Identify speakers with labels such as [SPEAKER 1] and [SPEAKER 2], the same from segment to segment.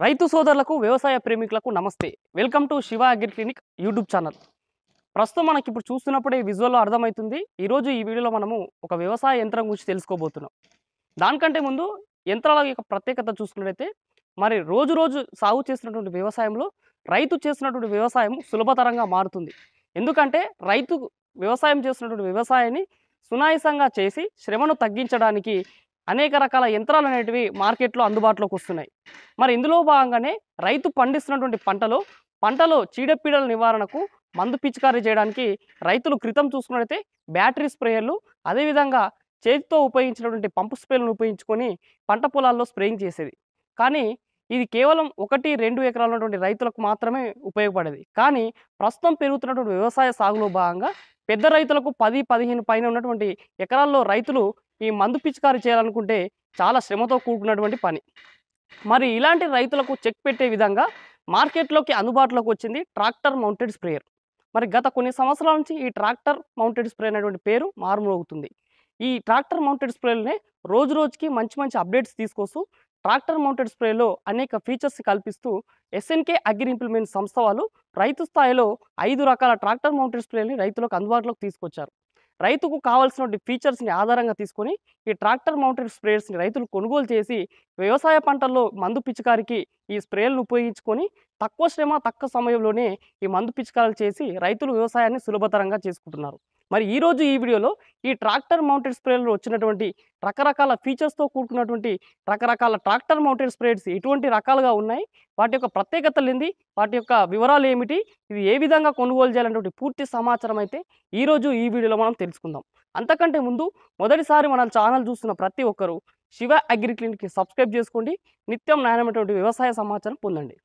[SPEAKER 1] రైతు సోదరులకు వ్యవసాయ ప్రేమికులకు నమస్తే welcome to Shiva agri clinic YouTube channel ప్రస్తుతం మనకి ఇప్పుడు చూస్తున్నప్పుడే విజువల్లో అర్థమవుతుంది ఈరోజు ఈ వీడియోలో మనము ఒక వ్యవసాయ యంత్రం గురించి తెలుసుకోబోతున్నాం దానికంటే ముందు యంత్రాల యొక్క ప్రత్యేకత చూసుకున్నట్లయితే మరి రోజు రోజు సాగు చేస్తున్నటువంటి వ్యవసాయంలో రైతు చేస్తున్నటువంటి వ్యవసాయం సులభతరంగా మారుతుంది ఎందుకంటే రైతు వ్యవసాయం చేస్తున్నటువంటి వ్యవసాయాన్ని సునాయాసంగా చేసి శ్రమను తగ్గించడానికి అనేక రకాల యంత్రాలు అనేటివి మార్కెట్లో అందుబాటులోకి వస్తున్నాయి మరి ఇందులో భాగంగానే రైతు పండిస్తున్నటువంటి పంటలో పంటలో చీడపీడల నివారణకు మందు పిచికారీ చేయడానికి రైతులు క్రితం చూసుకున్నట్లయితే బ్యాటరీ స్ప్రేయర్లు అదేవిధంగా చేతితో ఉపయోగించినటువంటి పంపు స్ప్రేలను ఉపయోగించుకొని పంట పొలాల్లో స్ప్రేయింగ్ చేసేది కానీ ఇది కేవలం ఒకటి రెండు ఎకరాలు ఉన్నటువంటి రైతులకు మాత్రమే ఉపయోగపడేది కానీ ప్రస్తుతం పెరుగుతున్నటువంటి వ్యవసాయ సాగులో భాగంగా పెద్ద రైతులకు పది పదిహేను పైన ఉన్నటువంటి ఎకరాల్లో రైతులు ఈ మందు పిచికారీ చేయాలనుకుంటే చాలా శ్రమతో కూడుకున్నటువంటి పని మరి ఇలాంటి రైతులకు చెక్ పెట్టే విధంగా మార్కెట్లోకి అందుబాటులోకి వచ్చింది ట్రాక్టర్ మౌంటెడ్ స్ప్రేయర్ మరి గత కొన్ని సంవత్సరాల నుంచి ఈ ట్రాక్టర్ మౌంటెడ్ స్ప్రే అనేటువంటి పేరు మారుమోగుతుంది ఈ ట్రాక్టర్ మౌంటెడ్ స్ప్రేలనే రోజు రోజుకి మంచి మంచి అప్డేట్స్ తీసుకొస్తూ ట్రాక్టర్ మౌంటెడ్ స్ప్రేలో అనేక ఫీచర్స్ కల్పిస్తూ ఎస్ఎన్కే అగ్రి ఇంప్లిమెంట్ సంస్థ వాళ్ళు రైతు స్థాయిలో ఐదు రకాల ట్రాక్టర్ మౌంటెడ్ స్ప్రేని రైతులకు అందుబాటులోకి తీసుకొచ్చారు రైతుకు కావాల్సినటువంటి ఫీచర్స్ని ఆధారంగా తీసుకొని ఈ ట్రాక్టర్ మౌంటెడ్ స్ప్రేయర్స్ని రైతులు కొనుగోలు చేసి వ్యవసాయ పంటల్లో మందు పిచికారికి ఈ స్ప్రేలను ఉపయోగించుకొని తక్కువ శ్రమ తక్కువ సమయంలోనే ఈ మందు పిచికారాలు చేసి రైతులు వ్యవసాయాన్ని సులభతరంగా చేసుకుంటున్నారు మరి ఈరోజు ఈ వీడియోలో ఈ ట్రాక్టర్ మౌంటెడ్ స్ప్రేలో వచ్చినటువంటి రకరకాల ఫీచర్స్తో కూడుకున్నటువంటి రకరకాల ట్రాక్టర్ మౌంటెడ్ స్ప్రేస్ ఎటువంటి రకాలుగా ఉన్నాయి వాటి యొక్క ప్రత్యేకతలు ఏంది వాటి యొక్క వివరాలు ఏమిటి ఇది ఏ విధంగా కొనుగోలు చేయాలనేటువంటి పూర్తి సమాచారం అయితే ఈరోజు ఈ వీడియోలో మనం తెలుసుకుందాం అంతకంటే ముందు మొదటిసారి మన ఛానల్ చూస్తున్న ప్రతి ఒక్కరూ శివ అగ్రి క్లినిక్కి సబ్స్క్రైబ్ చేసుకోండి నిత్యం నాణ్యమైనటువంటి వ్యవసాయ సమాచారం పొందండి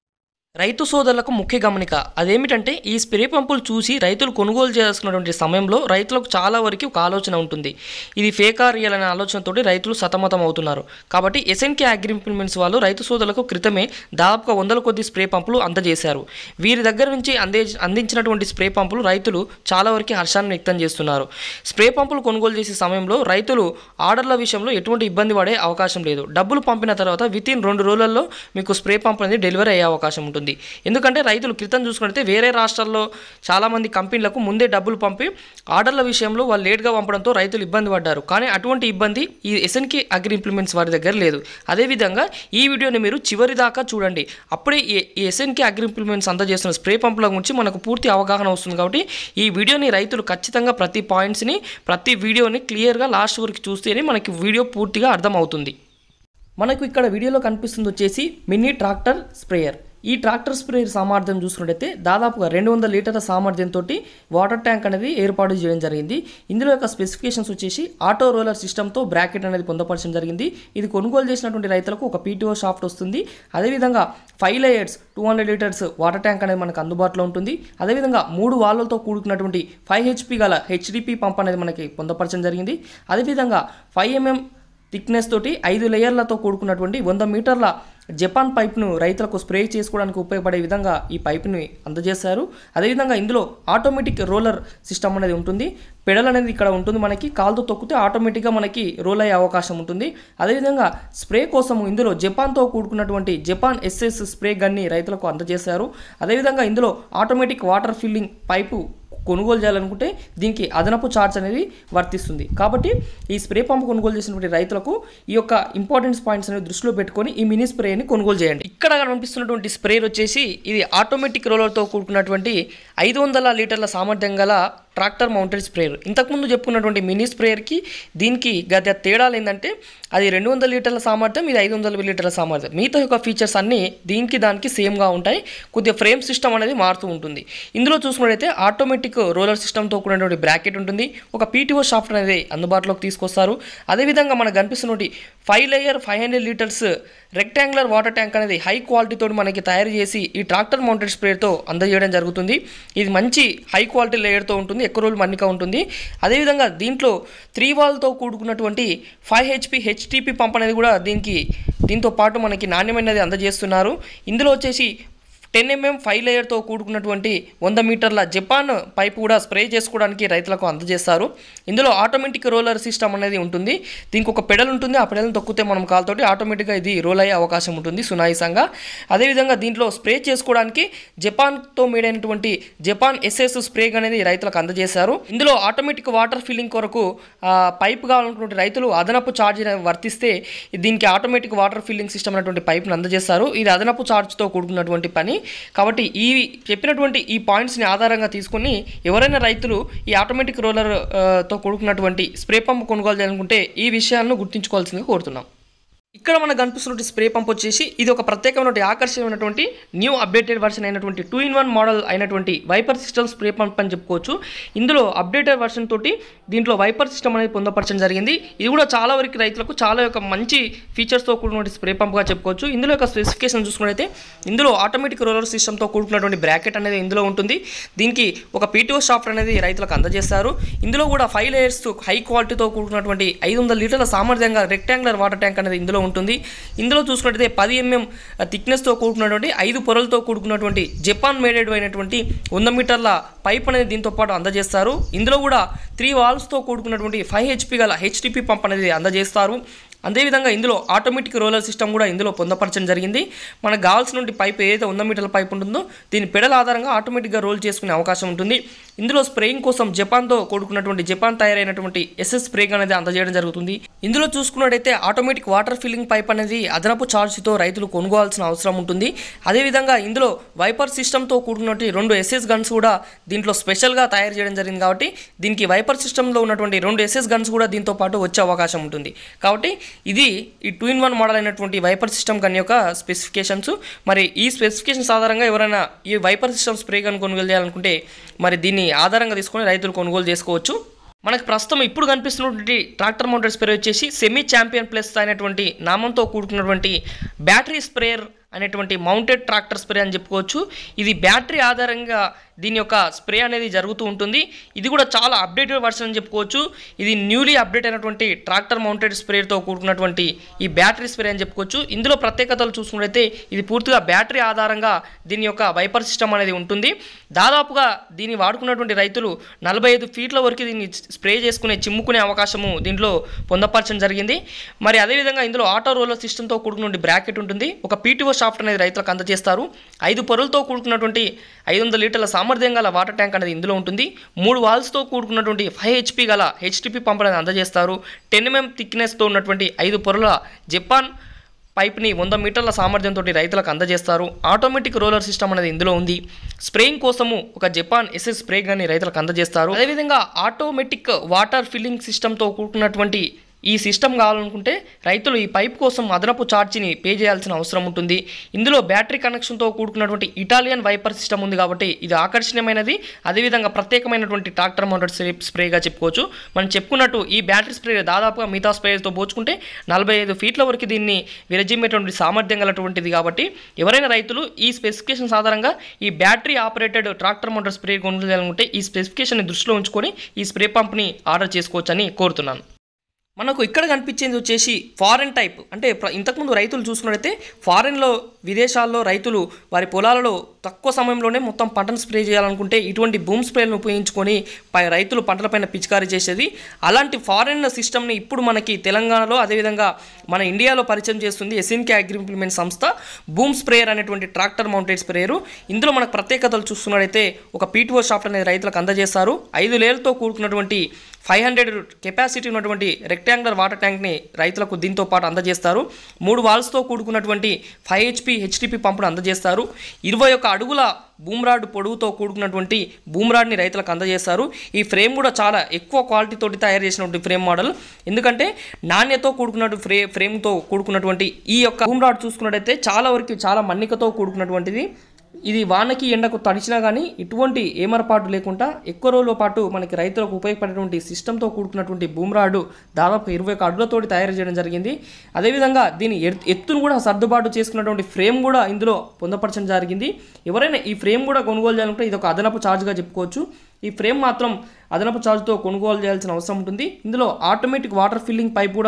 [SPEAKER 2] రైతు సోదరులకు ముఖ్య గమనిక అదేమిటంటే ఈ స్ప్రే పంపులు చూసి రైతులు కొనుగోలు చేయాల్సినటువంటి సమయంలో రైతులకు చాలా వరకు ఒక ఆలోచన ఉంటుంది ఇది ఫేకా రియల్ అనే ఆలోచనతోటి రైతులు సతమతం అవుతున్నారు కాబట్టి ఎస్ఎన్కే అగ్రి ఇంప్లిమెంట్స్ వాళ్ళు రైతు సోదరులకు క్రితమే దాదాపుగా వందల కొద్ది స్ప్రే పంపులు అందజేశారు వీరి దగ్గర నుంచి అందే అందించినటువంటి స్ప్రే పంపులు రైతులు చాలా వరకు హర్షాన్ని వ్యక్తం చేస్తున్నారు స్ప్రే పంపులు కొనుగోలు చేసే సమయంలో రైతులు ఆర్డర్ల విషయంలో ఎటువంటి ఇబ్బంది పడే అవకాశం లేదు డబ్బులు పంపిన తర్వాత విత్ ఇన్ రెండు రోజులలో మీకు స్ప్రే పంప్ అనేది డెలివరీ అయ్యే అవకాశం ఉంటుంది ఎందుకంటే రైతులు క్రితం చూసుకుంటే వేరే రాష్ట్రాల్లో చాలామంది కంపెనీలకు ముందే డబ్బులు పంపి ఆర్డర్ల విషయంలో వాళ్ళు లేట్గా పంపడంతో రైతులు ఇబ్బంది పడ్డారు కానీ అటువంటి ఇబ్బంది ఈ ఎస్ఎన్కే అగ్రి ఇంప్లిమెంట్స్ వారి దగ్గర లేదు అదేవిధంగా ఈ వీడియోని మీరు చివరి దాకా చూడండి అప్పుడే ఈ ఈ ఎస్ఎన్కే అగ్రి ఇంప్లిమెంట్స్ అందజేస్తున్న స్ప్రే పంపుల గురించి మనకు పూర్తి అవగాహన వస్తుంది కాబట్టి ఈ వీడియోని రైతులు ఖచ్చితంగా ప్రతి పాయింట్స్ని ప్రతి వీడియోని క్లియర్గా లాస్ట్ వరకు చూస్తేనే మనకి వీడియో పూర్తిగా అర్థమవుతుంది మనకు ఇక్కడ వీడియోలో కనిపిస్తుంది వచ్చేసి మినీ ట్రాక్టర్ స్ప్రేయర్ ఈ ట్రాక్టర్ స్ప్రేయర్ సామర్థ్యం చూసుకున్నట్టయితే దాదాపుగా రెండు వందల లీటర్ల సామర్థ్యంతో వాటర్ ట్యాంక్ అనేది ఏర్పాటు చేయడం జరిగింది ఇందులో యొక్క స్పెసిఫికేషన్స్ వచ్చేసి ఆటో రోలర్ సిస్టమ్తో బ్రాకెట్ అనేది పొందపరచడం జరిగింది ఇది కొనుగోలు చేసినటువంటి రైతులకు ఒక పీటీఓ షాఫ్ట్ వస్తుంది అదేవిధంగా five layers two hundred liters water tank అనేది మనకు అందుబాటులో ఉంటుంది అదేవిధంగా మూడు వాల్వలతో కూడుకున్నటువంటి ఫైవ్ హెచ్పి గల హెచ్డిపి పంప్ అనేది మనకి పొందపరచడం జరిగింది అదేవిధంగా ఫైవ్ ఎంఎం థిక్నెస్ తోటి ఐదు లేయర్లతో కూడుకున్నటువంటి వంద మీటర్ల జపాన్ పైప్ను రైతులకు స్ప్రే చేసుకోవడానికి ఉపయోగపడే విధంగా ఈ పైప్ని అందజేశారు అదేవిధంగా ఇందులో ఆటోమేటిక్ రోలర్ సిస్టమ్ అనేది ఉంటుంది పెడల్ అనేది ఇక్కడ ఉంటుంది మనకి కాలుతో తొక్కితే ఆటోమేటిక్గా మనకి రోల్ అయ్యే అవకాశం ఉంటుంది అదేవిధంగా స్ప్రే కోసం ఇందులో జపాన్తో కూడుకున్నటువంటి జపాన్ ఎస్ఎస్ స్ప్రే గన్ని రైతులకు అందజేశారు అదేవిధంగా ఇందులో ఆటోమేటిక్ వాటర్ ఫిల్లింగ్ పైపు కొనుగోలు చేయాలనుకుంటే దీనికి అదనపు ఛార్జ్ అనేది వర్తిస్తుంది కాబట్టి ఈ స్ప్రే పంప్ కొనుగోలు చేసినటువంటి రైతులకు ఈ యొక్క ఇంపార్టెన్స్ పాయింట్స్ అనేవి దృష్టిలో పెట్టుకొని ఈ మినీ స్ప్రేని కొనుగోలు చేయండి ఇక్కడ కనిపిస్తున్నటువంటి స్ప్రేయర్ వచ్చేసి ఇది ఆటోమేటిక్ రోలర్తో కూడుకున్నటువంటి ఐదు వందల లీటర్ల సామర్థ్యం గల ట్రాక్టర్ మౌంటెడ్ స్ప్రేయర్ ఇంతకుముందు చెప్పుకున్నటువంటి మినీ స్ప్రేయర్కి దీనికి గత తేడాలు ఏంటంటే అది రెండు వందల లీటర్ల సామర్థ్యం ఇది ఐదు వందల లీటర్ల సామర్థ్యం మిగతా యొక్క ఫీచర్స్ అన్నీ దీనికి దానికి సేమ్గా ఉంటాయి కొద్దిగా ఫ్రేమ్ సిస్టమ్ అనేది మారుతూ ఉంటుంది ఇందులో చూసుకున్నట్టయితే ఆటోమేటిక్ రోలర్ సిస్టమ్తో కూడినటువంటి బ్రాకెట్ ఉంటుంది ఒక పీటీఓ షాఫ్ట్ అనేది అందుబాటులోకి తీసుకొస్తారు అదేవిధంగా మనకు కనిపిస్తున్నటువంటి five layer five hundred liters rectangular water tank అనేది హై క్వాలిటీతో మనకి తయారు చేసి ఈ ట్రాక్టర్ మౌంటెడ్ స్ప్రేతో అందజేయడం జరుగుతుంది ఇది మంచి హై క్వాలిటీ లేయర్తో ఉంటుంది ఎక్కువ రోజులు మన్నిక ఉంటుంది అదేవిధంగా దీంట్లో త్రీ వాల్తో కూడుకున్నటువంటి ఫైవ్ హెచ్పి హెచ్టిపి పంప్ అనేది కూడా దీనికి దీంతో పాటు మనకి నాణ్యమైనది అందజేస్తున్నారు ఇందులో వచ్చేసి టెన్ ఎంఎం ఫైవ్ లేయర్తో కూడుకున్నటువంటి వంద మీటర్ల జపాన్ పైప్ కూడా స్ప్రే చేసుకోవడానికి రైతులకు అందజేస్తారు ఇందులో ఆటోమేటిక్ రోలర్ సిస్టమ్ అనేది ఉంటుంది దీనికి ఒక పెడల్ ఉంటుంది ఆ పెడల్ని తొక్కితే మనం కాలుతోటి ఆటోమేటిక్గా ఇది రోల్ అయ్యే అవకాశం ఉంటుంది సునాయిసంగా అదేవిధంగా దీంట్లో స్ప్రే చేసుకోవడానికి జపాన్తో మేడ్ అయినటువంటి జపాన్ ఎస్ఎస్ స్ప్రే అనేది రైతులకు అందజేశారు ఇందులో ఆటోమేటిక్ వాటర్ ఫిల్లింగ్ కొరకు ఆ, పైప్ కావాలనుకున్న రైతులు అదనపు ఛార్జ్ వర్తిస్తే దీనికి ఆటోమేటిక్ వాటర్ ఫిల్లింగ్ సిస్టమ్ అనేటువంటి పైప్ను అందజేస్తారు ఇది అదనపు ఛార్జ్తో కూడుకున్నటువంటి పని కాబట్టి ఈ చెప్పినటువంటి ఈ పాయింట్స్ని ఆధారంగా తీసుకొని ఎవరైనా రైతులు ఈ ఆటోమేటిక్ రోలర్ ఆ, తో కూడుకున్నటువంటి స్ప్రే పంప్ కొనుగోలు చేయాలనుకుంటే ఈ విషయాలను గుర్తుంచుకోవాల్సిందిగా కోరుతున్నాం ఇక్కడ మనకు కనిపిస్తున్న స్ప్రే పంప్ వచ్చేసి ఇది ఒక ప్రత్యేకమైనటువంటి ఆకర్షణమైనటువంటి న్యూ అప్డేటెడ్ వర్షన్ అయినటువంటి టూ ఇన్ వన్ మోడల్ అయినటువంటి వైపర్ సిస్టమ్ స్ప్రే పంప్ అని చెప్పుకోవచ్చు ఇందులో అప్డేటెడ్ వర్షన్ తోటి దీంట్లో వైపర్ సిస్టమ్ అనేది పొందపరచడం జరిగింది ఇది కూడా చాలా వరకు రైతులకు చాలా యొక్క మంచి ఫీచర్స్తో కూడినటువంటి స్ప్రే పంప్గా చెప్పుకోవచ్చు ఇందులో యొక్క స్పెసిఫికేషన్ చూసుకున్నట్లయితే ఇందులో ఆటోమేటిక్ రోలర్ సిస్టమ్తో కూడుకున్నటువంటి బ్రాకెట్ అనేది ఇందులో ఉంటుంది దీనికి ఒక పీటీఓ సాఫ్ట్ అనేది రైతులకు అందజేస్తారు ఇందులో కూడా ఫైవ్ లేయర్స్ హై క్వాలిటీతో కూడుకున్నటువంటి ఐదు వందల లీటర్ల సామర్థ్యంగా రెక్టాంగులర్ వాటర్ ట్యాంక్ అనేది ఇందులో ఉంటుంది ఇందులో చూసుకున్నట్లయితే పది ఎంఎం థిక్నెస్తో కూడుకున్నటువంటి ఐదు పొరలతో కూడుకున్నటువంటి జపాన్ మేడెడ్ అయినటువంటి వంద మీటర్ల పైప్ అనేది దీంతో పాటు అందజేస్తారు ఇందులో కూడా త్రీ వాల్వ్స్తో కూడుకున్నటువంటి ఫైవ్ హెచ్పి గల హెచ్టిపి పంప్ అనేది అందజేస్తారు అదేవిధంగా ఇందులో ఆటోమేటిక్ రోలర్ సిస్టమ్ కూడా ఇందులో పొందపరచడం జరిగింది మనకు కావాల్సిన పైప్ ఏదైతే వంద మీటర్ల పైప్ ఉంటుందో దీని పెడల ఆధారంగా ఆటోమేటిక్గా రోల్ చేసుకునే అవకాశం ఉంటుంది ఇందులో స్ప్రేయింగ్ కోసం జపాన్తో కూడుకున్నటువంటి జపాన్ తయారైనటువంటి ఎస్ఎస్ స్ప్రే అనేది అందజేయడం జరుగుతుంది ఇందులో చూసుకున్నట్టయితే ఆటోమేటిక్ వాటర్ ఫిల్లింగ్ పైప్ అనేది అదనపు ఛార్జ్తో రైతులు కొనుగోవాల్సిన అవసరం ఉంటుంది అదేవిధంగా ఇందులో వైపర్ సిస్టమ్తో కూడుకున్నటువంటి రెండు ఎస్ఎస్ గన్స్ కూడా దీంట్లో స్పెషల్గా తయారు చేయడం జరిగింది కాబట్టి దీనికి వైపర్ సిస్టంలో ఉన్నటువంటి రెండు ఎస్ఎస్ గన్స్ కూడా దీంతో పాటు వచ్చే అవకాశం ఉంటుంది కాబట్టి ఇది ఈ టూ ఇన్ వన్ మోడల్ అయినటువంటి వైపర్ సిస్టమ్ గన్ యొక్క స్పెసిఫికేషన్స్ మరి ఈ స్పెసిఫికేషన్స్ ఆధారంగా ఎవరైనా ఈ వైపర్ సిస్టమ్ స్ప్రే గన్ కొనుగోలు చేయాలనుకుంటే మరి దీన్ని ఆధారంగా తీసుకొని రైతులు కొనుగోలు చేసుకోవచ్చు మనకు ప్రస్తుతం ఇప్పుడు కనిపిస్తున్నటువంటి ట్రాక్టర్ మౌంటెడ్ స్ప్రే వచ్చేసి సెమీ ఛాంపియన్ ప్లస్ అయినటువంటి నామంతో కూడుకున్నటువంటి బ్యాటరీ స్ప్రేయర్ అనేటువంటి మౌంటెడ్ ట్రాక్టర్ స్ప్రే అని చెప్పుకోవచ్చు ఇది బ్యాటరీ ఆధారంగా దీని యొక్క స్ప్రే అనేది జరుగుతూ ఉంటుంది ఇది కూడా చాలా అప్డేటెడ్ వర్షన్ అని చెప్పుకోవచ్చు ఇది న్యూలీ అప్డేట్ అయినటువంటి ట్రాక్టర్ మౌంటెడ్ స్ప్రేతో కూడుకున్నటువంటి ఈ బ్యాటరీ స్ప్రే అని చెప్పుకోవచ్చు ఇందులో ప్రత్యేకతలు చూసుకున్నట్లయితే ఇది పూర్తిగా బ్యాటరీ ఆధారంగా దీని యొక్క వైపర్ సిస్టమ్ అనేది ఉంటుంది దాదాపుగా దీన్ని వాడుకున్నటువంటి రైతులు నలభై ఐదు ఫీట్ల వరకు దీన్ని స్ప్రే చేసుకునే చిమ్ముకునే అవకాశము దీంట్లో పొందపరచడం జరిగింది మరి అదేవిధంగా ఇందులో ఆటో రోలర్ సిస్టమ్తో కూడుకున్నటువంటి బ్రాకెట్ ఉంటుంది ఒక పీటీఓ షాఫ్ట్ అనేది రైతులకు అందజేస్తారు ఐదు పొరలతో కూడుకున్నటువంటి ఐదు వందల లీటర్ల సామర్థ్యం గల వాటర్ ట్యాంక్ అనేది ఇందులో ఉంటుంది మూడు వాల్స్తో కూడుకున్నటువంటి ఫైవ్ హెచ్పి గల హెచ్టిపి పంప్ అనేది అందజేస్తారు టెన్ ఎంఎం థిక్నెస్తో ఉన్నటువంటి ఐదు పొరల జపాన్ పైప్ని వంద మీటర్ల సామర్థ్యంతో రైతులకు అందజేస్తారు ఆటోమేటిక్ రోలర్ సిస్టమ్ అనేది ఇందులో ఉంది స్ప్రేయింగ్ కోసము ఒక జపాన్ ఎస్ఎస్ స్ప్రే గాని రైతులకు అందజేస్తారు అదేవిధంగా ఆటోమేటిక్ వాటర్ ఫిల్లింగ్ సిస్టమ్తో కూడుకున్నటువంటి ఈ సిస్టమ్ కావాలనుకుంటే రైతులు ఈ పైప్ కోసం అదనపు ఛార్జీని పే చేయాల్సిన అవసరం ఉంటుంది ఇందులో బ్యాటరీ కనెక్షన్తో కూడుకున్నటువంటి ఇటాలియన్ వైపర్ సిస్టమ్ ఉంది కాబట్టి ఇది ఆకర్షణీయమైనది అదేవిధంగా ప్రత్యేకమైనటువంటి ట్రాక్టర్ మౌంటెడ్ స్ప్రే స్ప్రేగా చెప్పుకోవచ్చు మనం చెప్పుకున్నట్టు ఈ బ్యాటరీ స్ప్రే దాదాపుగా మిగతా స్ప్రేతో పోల్చుకుంటే నలభై ఐదు ఫీట్ల వరకు దీన్ని విరజిమ్మేటువంటి సామర్థ్యం గలటువంటిది కాబట్టి ఎవరైనా రైతులు ఈ స్పెసిఫికేషన్స్ ఆధారంగా ఈ battery operated tractor motor spray కొనుగోలు చేయాలనుకుంటే ఈ స్పెసిఫికేషన్ని దృష్టిలో ఉంచుకొని ఈ స్ప్రే పంప్ని ఆర్డర్ చేసుకోవచ్చని కోరుతున్నాను మనకు ఇక్కడ కనిపించేది వచ్చేసి ఫారెన్ టైప్ అంటే ప్ర- ఇంతకుముందు రైతులు చూసుకున్నట్టయితే ఫారెన్లో విదేశాల్లో రైతులు వారి పొలాలలో తక్కువ సమయంలోనే మొత్తం పంటను స్ప్రే చేయాలనుకుంటే ఇటువంటి బూమ్ స్ప్రేలను ఉపయోగించుకొని పై రైతులు పంటలపైన పిచికారీ చేసేది అలాంటి ఫారెన్ సిస్టమ్ని ఇప్పుడు మనకి తెలంగాణలో అదేవిధంగా మన ఇండియాలో పరిచయం చేస్తుంది ఎస్ఎన్కే అగ్రి ఇంప్లిమెంట్ సంస్థ బూమ్ స్ప్రేయర్ అనేటువంటి ట్రాక్టర్ మౌంటెడ్ స్ప్రేయరు ఇందులో మనకు ప్రత్యేకతలు చూస్తున్నట్టయితే ఒక పీటీఓ షాఫ్ట్ అనేది రైతులకు అందజేస్తారు ఐదు లేయర్లతో కూడుకున్నటువంటి ఫైవ్ హండ్రెడ్ కెపాసిటీ ఉన్నటువంటి రెక్టాంగులర్ వాటర్ ట్యాంక్ని రైతులకు దీంతో పాటు అందజేస్తారు మూడు వాల్స్తో కూడుకున్నటువంటి ఫైవ్ హెచ్పి హెచ్టిపి పంపును అందజేస్తారు ఇరవై ఒక్క అడుగుల బూమ్రాడ్ పొడవుతో కూడుకున్నటువంటి బూమ్రాడ్ని రైతులకు అందజేస్తారు ఈ ఫ్రేమ్ కూడా చాలా ఎక్కువ క్వాలిటీ తోటి తయారు చేసినటువంటి ఫ్రేమ్ మోడల్ ఎందుకంటే నాణ్యతో కూడుకున్నటువంటి ఫ్రే ఫ్రేమ్తో కూడుకున్నటువంటి ఈ యొక్క బూమ్రాడ్ చూసుకున్నట్టయితే చాలా వరకు చాలా మన్నికతో కూడుకున్నటువంటిది ఇది వానకి ఎండకు తడిచినా కానీ ఎటువంటి ఏమరపాటు లేకుండా ఎక్కువ రోజుల పాటు మనకి రైతులకు ఉపయోగపడేటువంటి సిస్టంతో కూడుకున్నటువంటి బూమ్రాడు దాదాపు ఇరవై ఒక అడుగులతోటి తయారు చేయడం జరిగింది అదేవిధంగా దీని ఎత్- ఎత్తును కూడా సర్దుబాటు చేసుకున్నటువంటి ఫ్రేమ్ కూడా ఇందులో పొందపరచడం జరిగింది ఎవరైనా ఈ ఫ్రేమ్ కూడా కొనుగోలు చేయాలంటే ఇది ఒక అదనపు ఛార్జ్గా చెప్పుకోవచ్చు ఈ ఫ్రేమ్ మాత్రం అదనపు ఛార్జ్తో కొనుగోలు చేయాల్సిన అవసరం ఉంటుంది ఇందులో ఆటోమేటిక్ వాటర్ ఫిల్లింగ్ పైప్ కూడా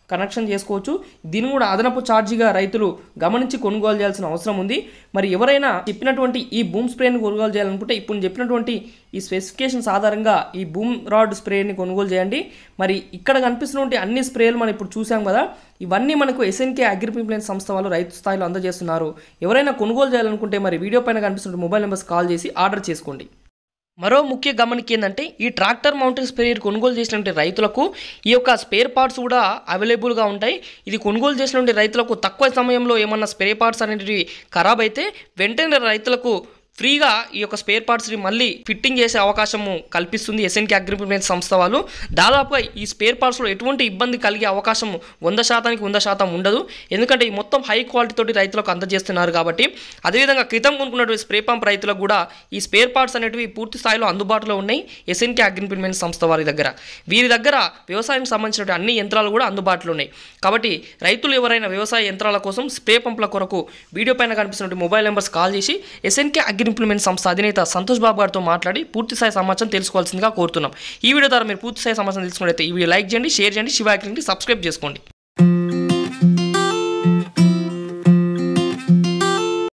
[SPEAKER 2] కనెక్షన్ చేసుకోవచ్చు దీన్ని కూడా అదనపు ఛార్జీగా రైతులు గమనించి కొనుగోలు చేయాల్సిన అవసరం ఉంది మరి ఎవరైనా చెప్పినటువంటి ఈ బూమ్ స్ప్రేని కొనుగోలు చేయాలనుకుంటే ఇప్పుడు నేను చెప్పినటువంటి ఈ స్పెసిఫికేషన్స్ ఆధారంగా ఈ బూమ్ రాడ్ స్ప్రేని కొనుగోలు చేయండి మరి ఇక్కడ కనిపిస్తున్నటువంటి అన్ని స్ప్రేలు మనం ఇప్పుడు చూసాం కదా ఇవన్నీ మనకు ఎస్ఎన్కే అగ్రిపిప్లైన్ సంస్థ వాళ్ళు రైతు స్థాయిలో అందజేస్తున్నారు ఎవరైనా కొనుగోలు చేయాలనుకుంటే మరి వీడియో పైన కనిపిస్తున్న మొబైల్ నెంబర్స్ కాల్ చేసి ఆర్డర్ చేసుకోండి మరో ముఖ్య గమనిక ఏంటంటే ఈ ట్రాక్టర్ మౌంటెన్ స్ప్రేయర్ కొనుగోలు చేసినటువంటి రైతులకు ఈ యొక్క స్పేర్ పార్ట్స్ కూడా అవైలబుల్గా ఉంటాయి ఇది కొనుగోలు చేసినటువంటి రైతులకు తక్కువ సమయంలో ఏమన్నా స్పేర్ పార్ట్స్ అనేటివి ఖరాబ్ అయితే వెంటనే రైతులకు ఫ్రీగా ఈ యొక్క స్పేర్ పార్ట్స్ని మళ్ళీ ఫిట్టింగ్ చేసే అవకాశము కల్పిస్తుంది ఎస్ఎన్కే అగ్రిమెంట్ సంస్థ వాళ్ళు దాదాపుగా ఈ స్పేర్ పార్ట్స్లో ఎటువంటి ఇబ్బంది కలిగే అవకాశం వంద శాతానికి వంద శాతం ఉండదు ఎందుకంటే ఈ మొత్తం హై క్వాలిటీ తోటి రైతులకు అందజేస్తున్నారు కాబట్టి అదేవిధంగా క్రితం కొనుక్కున్నటువంటి స్ప్రే పంప్ రైతులకు కూడా ఈ స్పేర్ పార్ట్స్ అనేటివి పూర్తి స్థాయిలో అందుబాటులో ఉన్నాయి ఎస్ఎన్కే అగ్రిమెంట్ సంస్థ వారి దగ్గర వీరి దగ్గర వ్యవసాయం సంబంధించిన అన్ని యంత్రాలు కూడా అందుబాటులో ఉన్నాయి కాబట్టి రైతులు ఎవరైనా వ్యవసాయ యంత్రాల కోసం స్ప్రే పంపుల కొరకు వీడియో పైన కనిపిస్తున్న మొబైల్ నెంబర్స్ కాల్ చేసి ఎస్ఎన్కే అగ్రి ఇంప్లిమెంట్ సంస్థ అధినేత సంతోష్ బాబు గారితో మాట్లాడి పూర్తి స్థాయి సమాచారం తెలుసుకోవాల్సిందిగా కోరుతున్నాం ఈ వీడియో ద్వారా మీరు పూర్తి స్థాయి సమాచారం తెలుసుకున్నట్లయితే ఈ వీడియో లైక్ చేయండి షేర్ చేయండి శివాకి సబ్స్క్రైబ్ చేసుకోండి